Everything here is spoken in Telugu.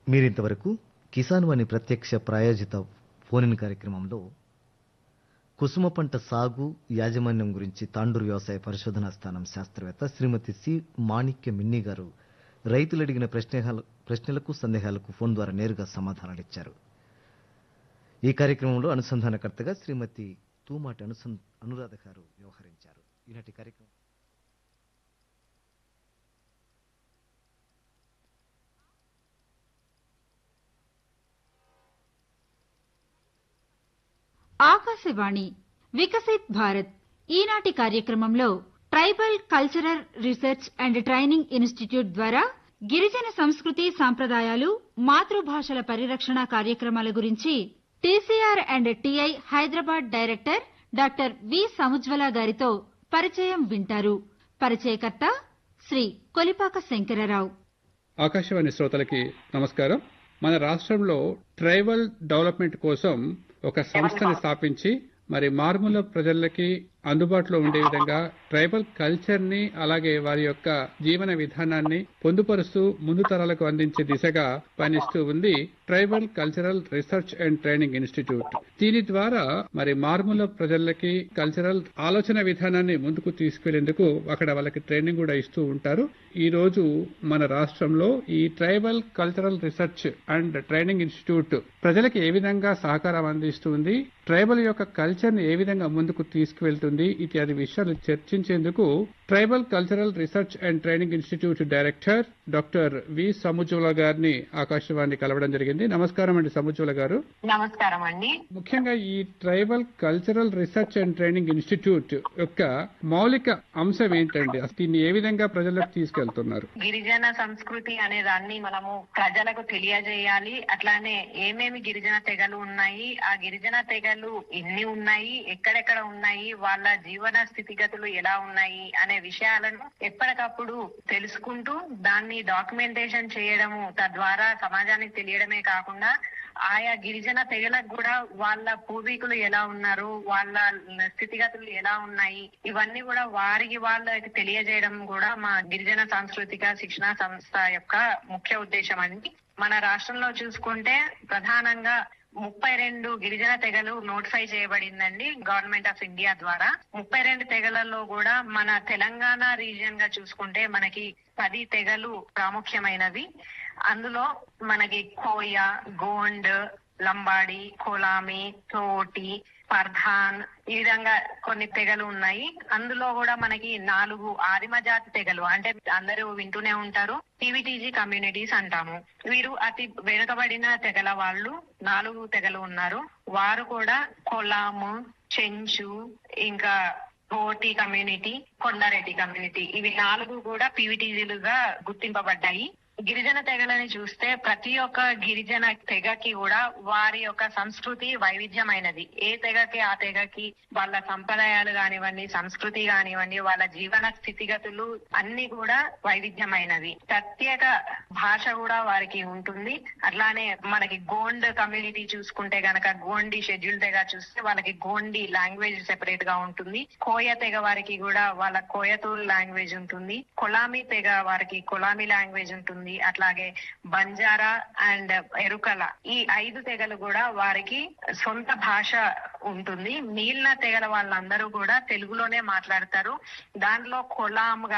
మీరింతవరకు కిసాన్ వాణి ప్రత్యక్ష ప్రాయోజిత ఫోన్ కార్యక్రమంలో కుసుమ పంట సాగు యాజమాన్యం గురించి తాండూరు వ్యవసాయ పరిశోధనా స్థానం శాస్త్రవేత్త శ్రీమతి సి మాణిక్య మిన్ని గారు రైతులు అడిగిన ప్రశ్నల- ప్రశ్నలకు సందేహాలకు ఫోన్ ద్వారా నేరుగా సమాధానాలిచ్చారు ఈ కార్యక్రమంలో అనుసంధానకర్తగా శ్రీమతి తూమాటి అనుసం అనురాధ గారు వ్యవహరించారు ఈనాటి కార్యక్రమం ఆకాశవాణి వికసిత్ భారత్ ఈనాటి కార్యక్రమంలో tribal cultural research and training institute ద్వారా గిరిజన సంస్కృతి సాంప్రదాయాలు మాతృభాషల పరిరక్షణ కార్యక్రమాల గురించి TCR and TI Hyderabad director doctor V Samujwala గారితో పరిచయం వింటారు పరిచయకర్త శ్రీ కొలిపాక శంకరరావు ఆకాశవాణి శ్రోతలకి నమస్కారం మన రాష్ట్రంలో ట్రైబల్ డెవలప్మెంట్ కోసం ఒక సంస్థని స్థాపించి మరి మారుమూల ప్రజలకి అందుబాటులో ఉండే విధంగా ట్రైబల్ కల్చర్ ని అలాగే వారి యొక్క జీవన విధానాన్ని పొందుపరుస్తూ ముందు తరాలకు అందించే దిశగా పయనిస్తూ ఉంది tribal cultural research and training institute దీని ద్వారా మరి మారుమూల ప్రజలకి కల్చరల్ ఆలోచన విధానాన్ని ముందుకు తీసుకెళ్లేందుకు అక్కడ వాళ్ళకి ట్రైనింగ్ కూడా ఇస్తూ ఉంటారు ఈ రోజు మన రాష్ట్రంలో ఈ tribal cultural research and training institute ప్రజలకు ఏ విధంగా సహకారం అందిస్తుంది ట్రైబల్ యొక్క కల్చర్ ని ఏ విధంగా ముందుకు తీసుకువెళ్తుంది ఇత్యాది విషయాలు చర్చించేందుకు tribal cultural research and training institute director doctor V Samujwala గారిని ఆకాశవాణి కలవడం జరిగింది నమస్కారం అండి సముజ్వల గారు నమస్కారం అండి ముఖ్యంగా ఈ tribal cultural research and training institute యొక్క మౌలిక అంశం ఏంటండి అసలు దీన్ని ఏ విధంగా ప్రజలకు తీసుకెళ్తున్నారు గిరిజన సంస్కృతి అనే దాన్ని మనము ప్రజలకు తెలియజేయాలి అట్లానే ఏమేమి గిరిజన తెగలు ఉన్నాయి ఆ గిరిజన తెగలు ఎన్ని ఉన్నాయి ఎక్కడెక్కడ ఉన్నాయి వాళ్ళ జీవన స్థితిగతులు ఎలా ఉన్నాయి అనే విషయాలను ఎప్పటికప్పుడు తెలుసుకుంటూ దాన్ని డాక్యుమెంటేషన్ చేయడము తద్వారా సమాజానికి తెలియడమే కాకుండా ఆయా గిరిజన తెగలకు కూడా వాళ్ళ పూర్వీకులు ఎలా ఉన్నారు వాళ్ళ స్థితిగతులు ఎలా ఉన్నాయి ఇవన్నీ కూడా వారికి వాళ్ళకి తెలియజేయడం కూడా మా గిరిజన సాంస్కృతిక శిక్షణ సంస్థ యొక్క ముఖ్య ఉద్దేశం అండి మన రాష్ట్రంలో చూసుకుంటే ప్రధానంగా ముప్పై రెండు గిరిజన తెగలు నోటిఫై చేయబడిందండి గవర్నమెంట్ ఆఫ్ ఇండియా ద్వారా ముప్పై రెండు తెగలలో కూడా మన తెలంగాణ రీజియన్ గా చూసుకుంటే మనకి పది తెగలు ప్రాముఖ్యమైనవి అందులో మనకి కోయ గోండ్ లంబాడి కొలామి తోటి పర్ధాన్ ఈ విధంగా కొన్ని తెగలు ఉన్నాయి అందులో కూడా మనకి నాలుగు ఆదిమ జాతి తెగలు అంటే అందరూ వింటూనే ఉంటారు టీవీటీజీ కమ్యూనిటీస్ అంటాము వీరు అతి వెనుకబడిన తెగల వాళ్ళు నాలుగు తెగలు ఉన్నారు వారు కూడా కొలాము చెంచు ఇంకా కోటి కమ్యూనిటీ కొండారెడ్డి కమ్యూనిటీ ఇవి నాలుగు కూడా పీవీటీజీలుగా గుర్తింపబడ్డాయి గిరిజన తెగలని చూస్తే ప్రతి ఒక్క గిరిజన తెగకి కూడా వారి యొక్క సంస్కృతి వైవిధ్యమైనది ఏ తెగకి ఆ తెగకి వాళ్ళ సంప్రదాయాలు కానివ్వండి సంస్కృతి కానివ్వండి వాళ్ళ జీవన స్థితిగతులు అన్ని కూడా వైవిధ్యమైనవి ప్రత్యేక భాష కూడా వారికి ఉంటుంది అట్లానే మనకి గోండ్ కమ్యూనిటీ చూసుకుంటే గనక గోండి షెడ్యూల్ తెగ చూస్తే వాళ్ళకి గోండి లాంగ్వేజ్ సెపరేట్ గా ఉంటుంది కోయ తెగ వారికి కూడా వాళ్ళ కోయతూరు లాంగ్వేజ్ ఉంటుంది కొలామి తెగ వారికి కొలామి లాంగ్వేజ్ ఉంటుంది అట్లాగే బంజారా అండ్ ఎరుకల ఈ ఐదు తెగలు కూడా వారికి సొంత భాష ఉంటుంది మిగిలిన తెగల వాళ్ళందరూ కూడా తెలుగులోనే మాట్లాడతారు దానిలో కొలాం